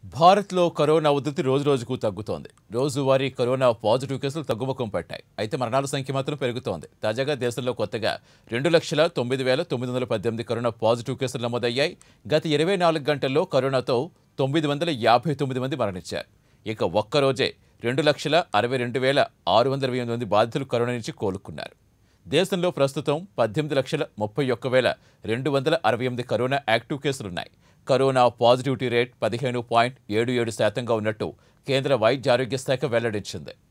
భారత్లో కరోనా ఉధృతి రోజు రోజుకు తగ్గుతోంది రోజువారీ కరోనా పాజిటివ్ కేసులు తగ్గుముఖం పట్టాయి అయితే మరణాల సంఖ్య మాత్రం పెరుగుతోంది తాజాగా దేశంలో కొత్తగా రెండు లక్షల తొమ్మిది వేల తొమ్మిది వందల పద్దెనిమిది కరోనా పాజిటివ్ కేసులు నమోదయ్యాయి గత ఇరవై నాలుగు గంటల్లో కరోనాతో తొమ్మిది వందల యాభై తొమ్మిది మంది మరణించారు ఇక ఒక్కరోజే రెండు లక్షల అరవై రెండు వేల ఆరు వందల ఇరవై ఎనిమిది మంది బాధితులు కరోనా నుంచి కోలుకున్నారు దేశంలో ప్రస్తుతం పద్దెనిమిది లక్షల ముప్పై ఒక్క వేల రెండు వందల అరవై ఎనిమిది కరోనా యాక్టివ్ కేసులున్నాయి కరోనా పాజిటివిటీ రేట్ పదిహేను పాయింట్ ఏడు ఏడు శాతంగా ఉన్నట్టు కేంద్ర వైద్య ఆరోగ్య శాఖ వెల్లడించింది